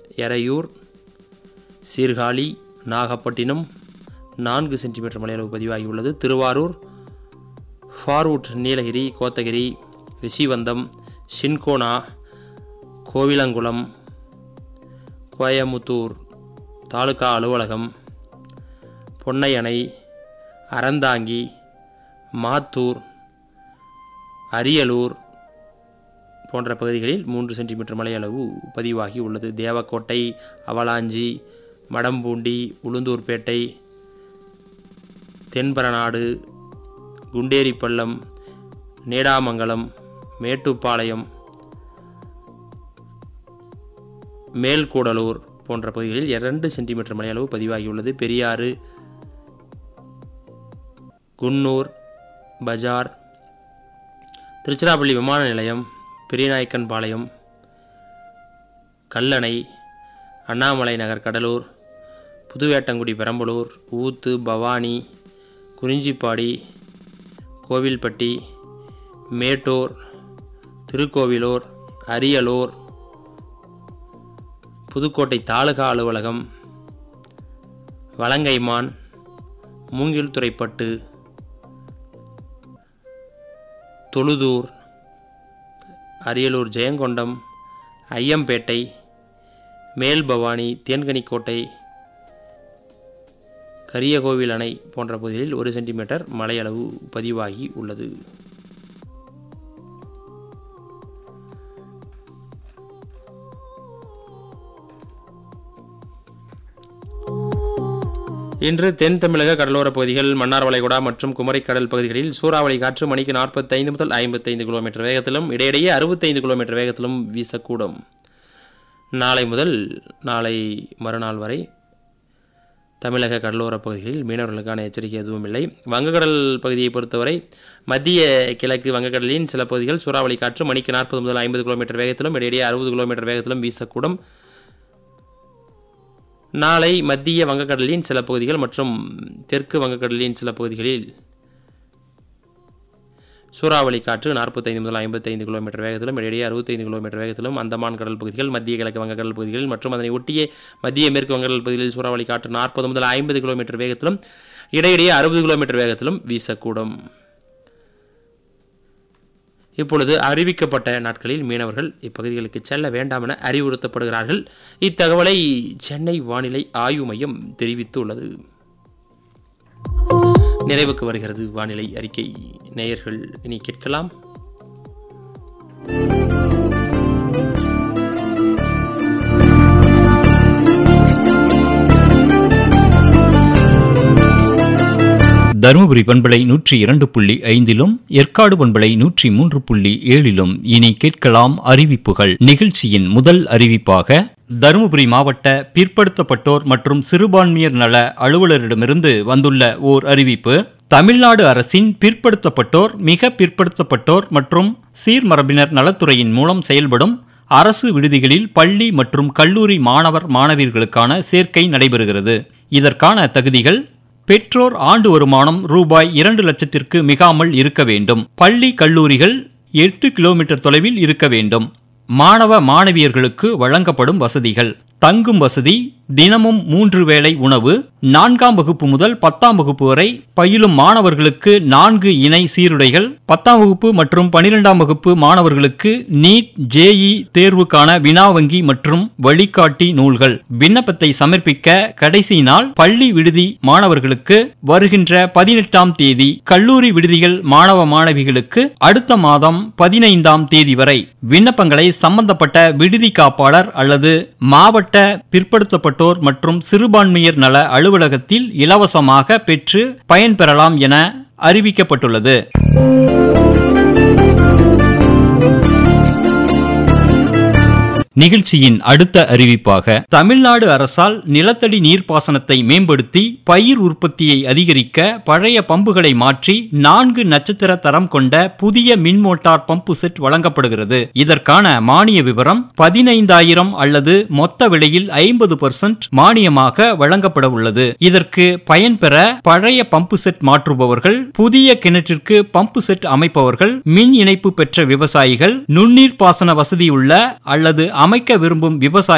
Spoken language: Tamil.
எறையூர் சீர்காழி நாகப்பட்டினம் நான்கு சென்டிமீட்டர் மழையளவு பதிவாகியுள்ளது திருவாரூர் ஃபார்வுட் நீலகிரி கோத்தகிரி ரிஷிவந்தம் சின்கோனா கோவிலங்குளம் கோயமுத்தூர் தாலுகா அலுவலகம் பொன்னையணை அறந்தாங்கி மாத்தூர் அரியலூர் போன்ற பகுதிகளில் மூன்று சென்டிமீட்டர் மழை அளவு பதிவாகி உள்ளது தேவக்கோட்டை அவலாஞ்சி மடம்பூண்டி உளுந்தூர்பேட்டை தென்பரநாடு குண்டேரிப்பள்ளம் நேடாமங்கலம் மேட்டுப்பாளையம் மேல்கூடலூர் போன்ற பகுதிகளில் இரண்டு சென்டிமீட்டர் மழையளவு பதிவாகியுள்ளது பெரியாறு குன்னூர் பஜார் திருச்சிராப்பள்ளி விமான நிலையம் பெரியநாயக்கன்பாளையம் கல்லணை அண்ணாமலை நகர் கடலூர் புதுவேட்டங்குடி பெரம்பலூர் ஊத்து பவானி குறிஞ்சிப்பாடி கோவில்பட்டி மேட்டூர் திருக்கோவிலூர் அரியலூர் புதுக்கோட்டை தாலுகா அலுவலகம் வலங்கைமான் மூங்கில்துறைப்பட்டு தொழுதூர் அரியலூர் ஜெயங்கொண்டம் ஐயம்பேட்டை மேல்பவானி தேன்கனிக்கோட்டை கரியகோவில் அணை போன்ற பகுதிகளில் ஒரு சென்டிமீட்டர் மழையளவு பதிவாகி உள்ளது இன்று தென் தமிழக கடலோரப் பகுதிகள் மன்னார் வளைகுடா மற்றும் குமரி கடல் பகுதிகளில் சூறாவளி காற்று மணிக்கு நாற்பத்தைந்து முதல் ஐம்பத்தைந்து கிலோமீட்டர் வேகத்திலும் இடையிடையே அறுபத்தைந்து கிலோமீட்டர் வேகத்திலும் வீசக்கூடும் நாளை முதல் நாளை மறுநாள் வரை தமிழக கடலோரப் பகுதிகளில் மீனவர்களுக்கான எச்சரிக்கை எதுவும் இல்லை வங்கக்கடல் பகுதியை பொறுத்தவரை மத்திய கிழக்கு வங்கக்கடலின் சில பகுதிகள் சூறாவளி காற்று மணிக்கு நாற்பது முதல் ஐம்பது கிலோமீட்டர் வேகத்திலும் இடையிடையே அறுபது கிலோமீட்டர் வேகத்திலும் வீசக்கூடும் நாளை மத்திய வங்கக்கடலின் சில பகுதிகள் மற்றும் தெற்கு வங்கக்கடலின் சில பகுதிகளில் சூறாவளி காற்று நாற்பத்தைந்து முதல் ஐம்பத்தைந்து கிலோமீட்டர் வேகத்திலும் இடையிடையே அறுபத்தைந்து கிலோமீட்டர் வேகத்திலும் அந்தமான் கடல் பகுதிகள் மத்திய கிழக்கு வங்கக்கடல் பகுதிகள் மற்றும் அதனை ஒட்டிய மத்திய மேற்கு வங்கக்கடல் பகுதிகளில் சூறாவளி காற்று நாற்பது முதல் ஐம்பது கிலோமீட்டர் வேகத்திலும் இடையிடையே அறுபது கிலோமீட்டர் வேகத்திலும் வீசக்கூடும் இப்பொழுது அறிவிக்கப்பட்ட நாட்களில் மீனவர்கள் இப்பகுதிகளுக்கு செல்ல வேண்டாம் என அறிவுறுத்தப்படுகிறார்கள் இத்தகவலை சென்னை வானிலை ஆய்வு மையம் தெரிவித்துள்ளது நிறைவுக்கு வருகிறது வானிலை அறிக்கை நேயர்கள் இனி கேட்கலாம் தருமபுரி பண்பலை நூற்றி இரண்டு புள்ளி ஐந்திலும் ஏற்காடு பண்பலை நூற்றி மூன்று புள்ளி ஏழிலும் இனி கேட்கலாம் அறிவிப்புகள் நிகழ்ச்சியின் முதல் அறிவிப்பாக தருமபுரி மாவட்ட பிற்படுத்தப்பட்டோர் மற்றும் சிறுபான்மையர் நல அலுவலரிடமிருந்து வந்துள்ள ஓர் அறிவிப்பு தமிழ்நாடு அரசின் பிற்படுத்தப்பட்டோர் மிக பிற்படுத்தப்பட்டோர் மற்றும் சீர்மரபினர் நலத்துறையின் மூலம் செயல்படும் அரசு விடுதிகளில் பள்ளி மற்றும் கல்லூரி மாணவர் மாணவியர்களுக்கான சேர்க்கை நடைபெறுகிறது இதற்கான தகுதிகள் பெற்றோர் ஆண்டு வருமானம் ரூபாய் இரண்டு லட்சத்திற்கு மிகாமல் இருக்க வேண்டும் பள்ளி கல்லூரிகள் எட்டு கிலோமீட்டர் தொலைவில் இருக்க வேண்டும் மாணவ மாணவியர்களுக்கு வழங்கப்படும் வசதிகள் தங்கும் வசதி தினமும் மூன்று வேளை உணவு நான்காம் வகுப்பு முதல் பத்தாம் வகுப்பு வரை பயிலும் மாணவர்களுக்கு நான்கு இணை சீருடைகள் பத்தாம் வகுப்பு மற்றும் பனிரெண்டாம் வகுப்பு மாணவர்களுக்கு நீட் ஜேஇ தேர்வுக்கான வினா வங்கி மற்றும் வழிகாட்டி நூல்கள் விண்ணப்பத்தை சமர்ப்பிக்க கடைசி நாள் பள்ளி விடுதி மாணவர்களுக்கு வருகின்ற பதினெட்டாம் தேதி கல்லூரி விடுதிகள் மாணவ மாணவிகளுக்கு அடுத்த மாதம் பதினைந்தாம் தேதி வரை விண்ணப்பங்களை சம்பந்தப்பட்ட விடுதி காப்பாளர் அல்லது மாவட்ட பிற்படுத்தப்பட்டோர் மற்றும் சிறுபான்மையர் நல அலுவலகத்தில் இலவசமாக பெற்று பயன்பெறலாம் என அறிவிக்கப்பட்டுள்ளது நிகழ்ச்சியின் அடுத்த அறிவிப்பாக தமிழ்நாடு அரசால் நிலத்தடி நீர்ப்பாசனத்தை மேம்படுத்தி பயிர் உற்பத்தியை அதிகரிக்க பழைய பம்புகளை மாற்றி நான்கு நட்சத்திர தரம் கொண்ட புதிய மின் மோட்டார் பம்பு செட் வழங்கப்படுகிறது இதற்கான மானிய விவரம் பதினைந்தாயிரம் அல்லது மொத்த விலையில் ஐம்பது பர்சன்ட் மானியமாக வழங்கப்பட உள்ளது இதற்கு பயன்பெற பழைய பம்பு செட் மாற்றுபவர்கள் புதிய கிணற்றிற்கு பம்பு செட் அமைப்பவர்கள் மின் இணைப்பு பெற்ற விவசாயிகள் நுண்ணீர் பாசன வசதியுள்ள அல்லது அமைக்க விரும்பும் விவசாய